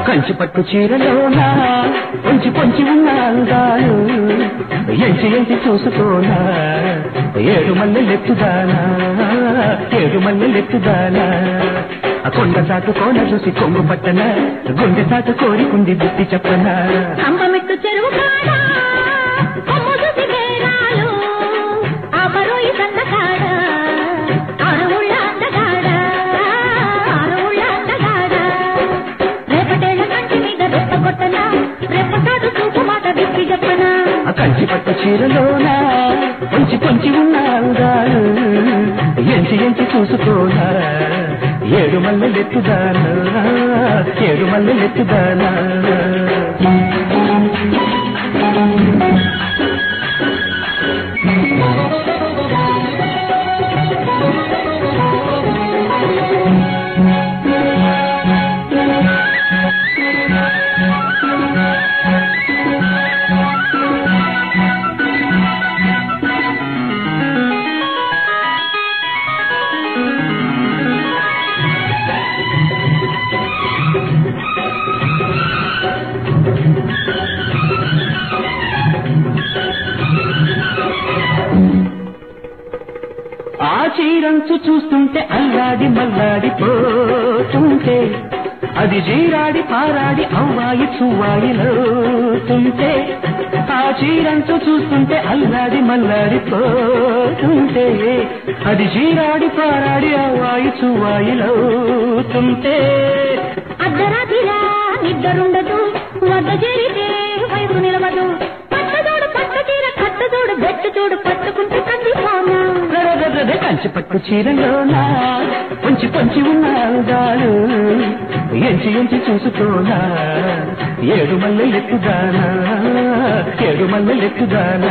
కంచి పట్టు చీరలోన పొంచి పొంచి ఉన్న అందాలు ఎంచి ఎంచి చూసుకోనా ఏడు మల్లెలెత్తుదానా ఏడు మల్లెలెత్తుదానా ఆ కొండ చాటు కోన చూసి కొంగు పట్టన గుండె చాటు కోరికుంది బుద్ధి చెప్పనా కంబమెట్టు చెరువు కాడ కొమ్ము చూసి బేరాలు ఆ బరుయి సన్నకాడ ఆరువుళ్ళ అందగాడ ఆరువుళ్ళ అందగాడ రేపటేళ్ళ కంటి మీద రెప్ప కొట్టనా రెప్పటాడు చూపు మాట విప్పి చెప్పనా ఆ కంచి పట్టు చీరలోన పొంచి పొంచి ఉన్న అందాలు ఎంచి ఎంచి చూసుకోనా ఏడు మల్లెలెత్తుదానా ఏడు మల్లెలెత్తుదానా ఆ చీరంచు చూస్తుంటే అల్లాడి మల్లాడి పోతుంటే అది జీరాడి పారాడి అవ్వాయి చువ్వాయిలోతుంటే ఆ చీరంచు చూస్తుంటే అల్లాడి మల్లాడి పోతుంటే అది జీరాడి పారాడి అవ్వాయి చువ్వాయిలోతుంటే అర్ధరాత్రిలా నిద్రుండదు వద్ద చేరితే వయసు నిలవదు పట్టదోడు పట్టు చీర కట్టదోడు గట్టు చూడు పట్టుకుంటే కందిపోనా రరరరర కంచి పట్టు చీరలోనా పొంచి పొంచి ఉన్న అందాలు ఎంచి ఎంచి చూసుకోనా ఏడు మల్లెలెత్తుదానా ఏడు మల్లెలెత్తుదానా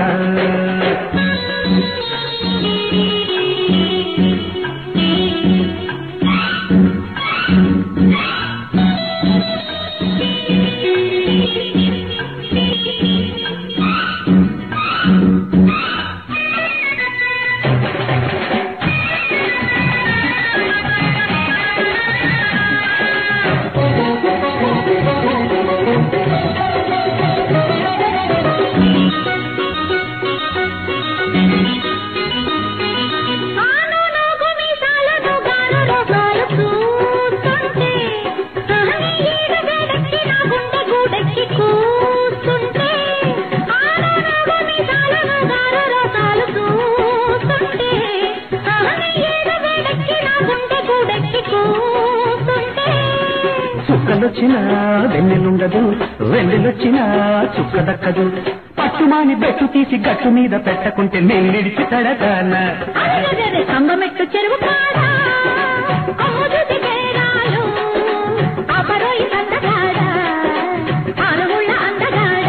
ఆను నోగు మీసాలను గాను రోగాలు చూస్తుంటే ఆని ఈడ వేడెక్కి నా గుండె గూడెక్కి కూస్తుంటే ఆను నోగు మీసాలను గాను రోగాలు చూస్తుంటే ఆని ఈడ వేడెక్కి నా గుండె గూడెక్కి కూస్తుంటే చుక్కలొచ్చినా వెన్నెలుండదు వెన్నెలొచ్చినా చుక్క దక్కదు పట్టుమాని బెట్టు తీసి గట్టు మీద పెట్టకుంటే నేను నిడిచి తడగానా అరెరెరెరె కంబమెట్టు చెరువు కాడ కొమ్ము చూసి బేరాలు ఆ బరోయి అందగాడ ఆరువుళ్ళ అందగాడ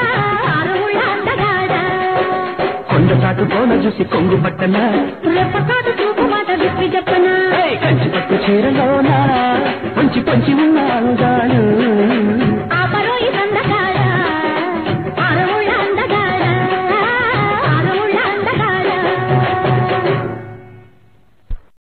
ఆరువుళ్ళ అందగాడ కొండ చాటు కోన చూసి కొంగు పట్టన రెప్ప